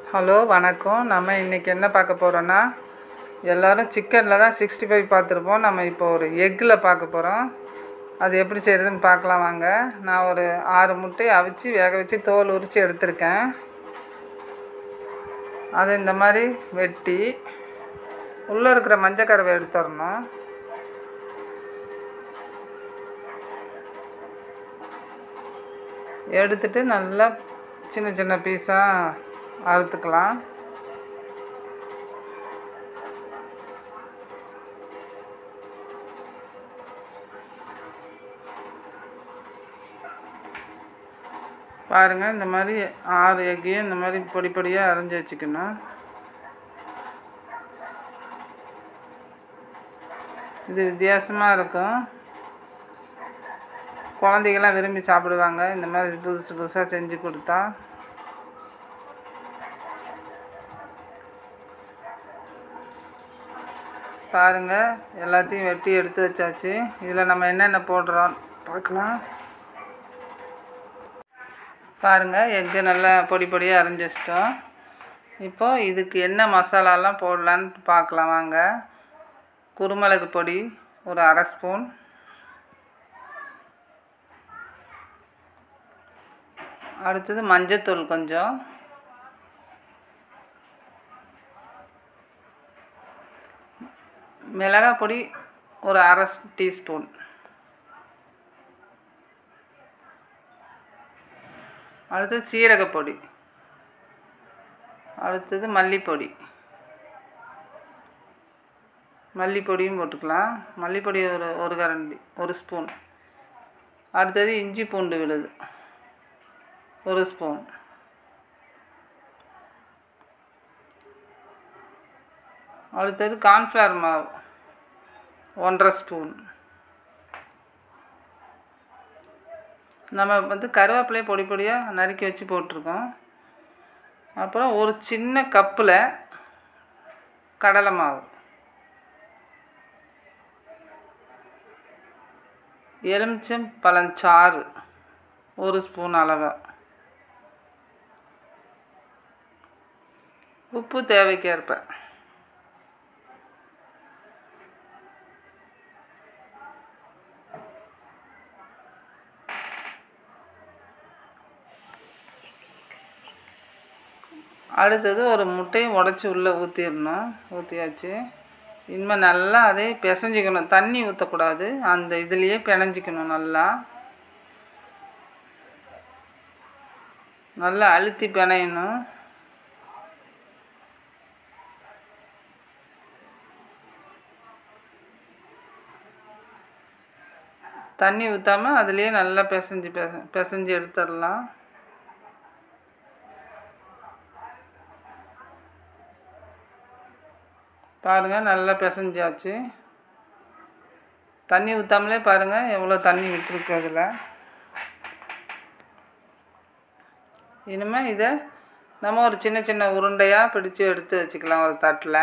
hello வணக்கம் நம்ம இன்றைக்கி என்ன பார்க்க போகிறோன்னா எல்லோரும் சிக்கனில் தான் சிக்ஸ்டி ஃபைவ் பார்த்துருப்போம் நம்ம இப்போ ஒரு எக்கில் பார்க்க போகிறோம் அது எப்படி செய்கிறதுன்னு பார்க்கலாம் வாங்க நான் ஒரு ஆறு முட்டையை அவிச்சு வேக வச்சு தோல் உரித்து எடுத்திருக்கேன் அதை இந்த மாதிரி வெட்டி உள்ளே இருக்கிற மஞ்சக்கருவை எடுத்துடணும் எடுத்துட்டு நல்லா சின்ன சின்ன பீஸாக அறுத்துக்கலாம் பாருங்கள் இந்த மாதிரி ஆறு எக்கையும் இந்த மாதிரி பொடி பொடியாக அரைஞ்சி வச்சுக்கணும் இது வித்தியாசமாக இருக்கும் குழந்தைகள்லாம் விரும்பி சாப்பிடுவாங்க இந்த மாதிரி புதுசு புதுசாக செஞ்சு கொடுத்தா பாருங்கள் எல்லாத்தையும் வெட்டி எடுத்து வச்சாச்சு இதில் நம்ம என்னென்ன போடுறோம் பார்க்கலாம் பாருங்கள் எக்கு நல்லா பொடி பொடியாக அரைஞ்சி வச்சிட்டோம் இப்போது இதுக்கு என்ன மசாலாலாம் போடலான்னு பார்க்கலாம் வாங்க குருமிளகு பொடி ஒரு அரை ஸ்பூன் அடுத்தது மஞ்சத்தூள் கொஞ்சம் மிளகாய் பொடி ஒரு அரை டீஸ்பூன் அடுத்தது சீரகப்பொடி அடுத்தது மல்லிப்பொடி மல்லிப்பொடியும் போட்டுக்கலாம் மல்லிப்பொடி ஒரு ஒரு கரண்டி ஒரு ஸ்பூன் அடுத்தது இஞ்சி பூண்டு விழுது ஒரு ஸ்பூன் அடுத்தது கார்ன்ஃப்ளவர் மாவு ஒன்றரை ஸ்பூன் நம்ம வந்து கருவேப்பிலையை பொடி பொடியாக நறுக்கி வச்சு போட்டிருக்கோம் அப்புறம் ஒரு சின்ன கப்பில் கடலை மாவு எலுமிச்சம் பழஞ்சாறு ஒரு ஸ்பூன் அளவு உப்பு தேவைக்கேற்ப அடுத்தது ஒரு முட்டையை உடச்சி உள்ளே ஊற்றிடணும் ஊற்றியாச்சு இனிமேல் நல்லா அதே பிசைஞ்சிக்கணும் தண்ணி ஊற்றக்கூடாது அந்த இதுலேயே பிணைஞ்சிக்கணும் நல்லா நல்லா அழுத்தி பிணையணும் தண்ணி ஊற்றாமல் அதுலேயே நல்லா பிசைஞ்சு பெச பிசைஞ்சு எடுத்துடலாம் பாருங்கள் நல்லா பிசைஞ்சாச்சு தண்ணி ஊற்றாமலே பாருங்கள் எவ்வளோ தண்ணி விட்டுருக்கு அதில் இனிமேல் இதை நம்ம ஒரு சின்ன சின்ன உருண்டையாக பிடிச்சி எடுத்து வச்சுக்கலாம் ஒரு தட்டில்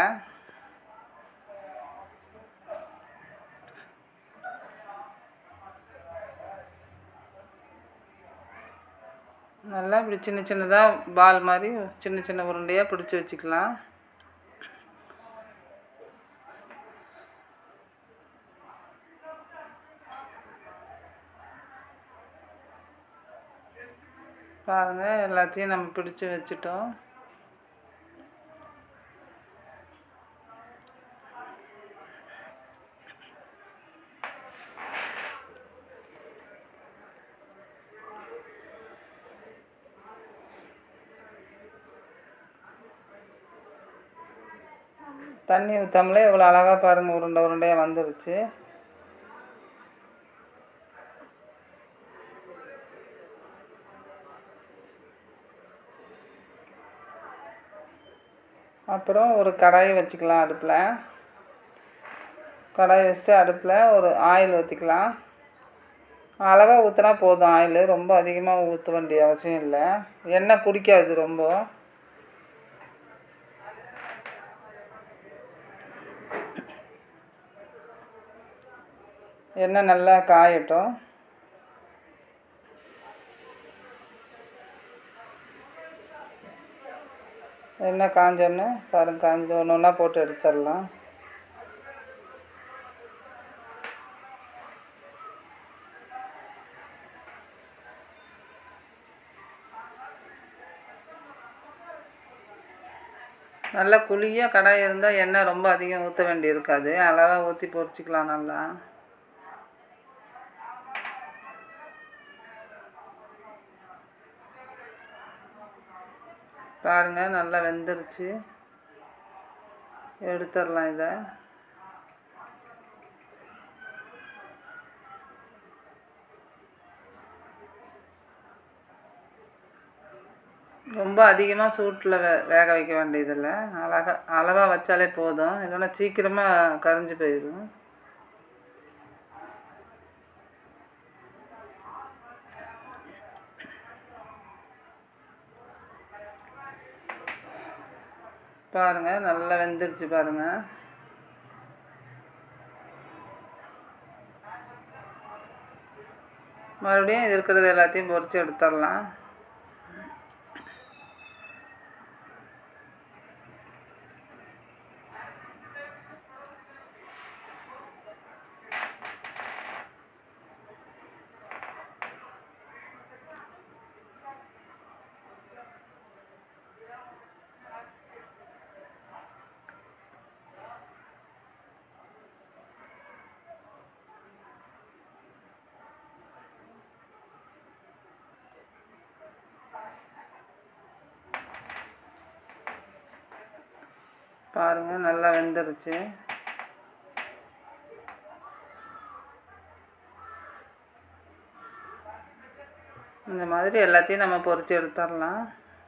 நல்லா இப்படி சின்ன சின்னதாக பால் மாதிரி சின்ன சின்ன உருண்டையாக பிடிச்சி வச்சுக்கலாம் பாருங்கள் எல்லாத்தையும் நம்ம பிடிச்சி வச்சுட்டோம் தண்ணி ஊற்றாமலே இவ்வளோ அழகாக பாருங்கள் உருண்டை உருண்டையாக வந்துருச்சு அப்புறம் ஒரு கடாயை வச்சுக்கலாம் அடுப்பில் கடாயை வச்சுட்டு அடுப்பில் ஒரு ஆயில் ஊற்றிக்கலாம் அளவாக ஊற்றினா போதும் ஆயில் ரொம்ப அதிகமாக ஊற்ற வேண்டிய அவசியம் இல்லை எண்ணெய் குடிக்காது ரொம்ப எண்ணெய் நல்லா காயட்டும் எண்ணெய் காஞ்சோன்னு பாருங்க காஞ்ச ஒன்று ஒன்றா போட்டு எடுத்துடலாம் நல்லா குழியாக கடாய் இருந்தால் எண்ணெய் ரொம்ப அதிகம் ஊற்ற வேண்டி இருக்காது அளவாக ஊற்றி பொரிச்சிக்கலாம் நல்லா பாருங்கள் நல்லா வெந்துருச்சு எடுத்துடலாம் இதை ரொம்ப அதிகமாக சூட்டில் வே வேக வைக்க வேண்டியதில்லை அழகா அளவாக வச்சாலே போதும் இல்லைன்னா சீக்கிரமாக கரைஞ்சி போயிடும் பாருங்கள் நல்லா வெந்துருச்சு பாருங்கள் மறுபடியும் இது இருக்கிறது எல்லாத்தையும் பொரித்து எடுத்துடலாம் பாருங்கள் நல்லா வெந்துருச்சு இந்த மாதிரி எல்லாத்தையும் நம்ம பொரிச்சு எடுத்துடலாம்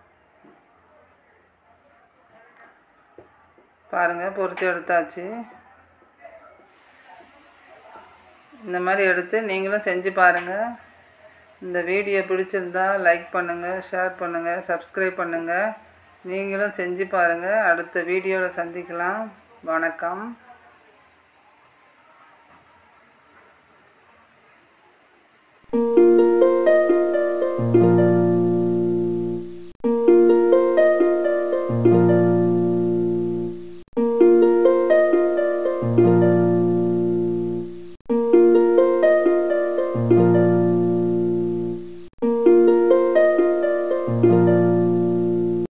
பாருங்கள் பொரிச்சு எடுத்தாச்சு இந்த மாதிரி எடுத்து நீங்களும் செஞ்சு பாருங்கள் இந்த வீடியோ பிடிச்சிருந்தா லைக் பண்ணுங்கள் ஷேர் பண்ணுங்கள் சப்ஸ்கிரைப் பண்ணுங்கள் நீங்களும் செஞ்சு பாருங்கள் அடுத்த வீடியோவில் சந்திக்கலாம் வணக்கம்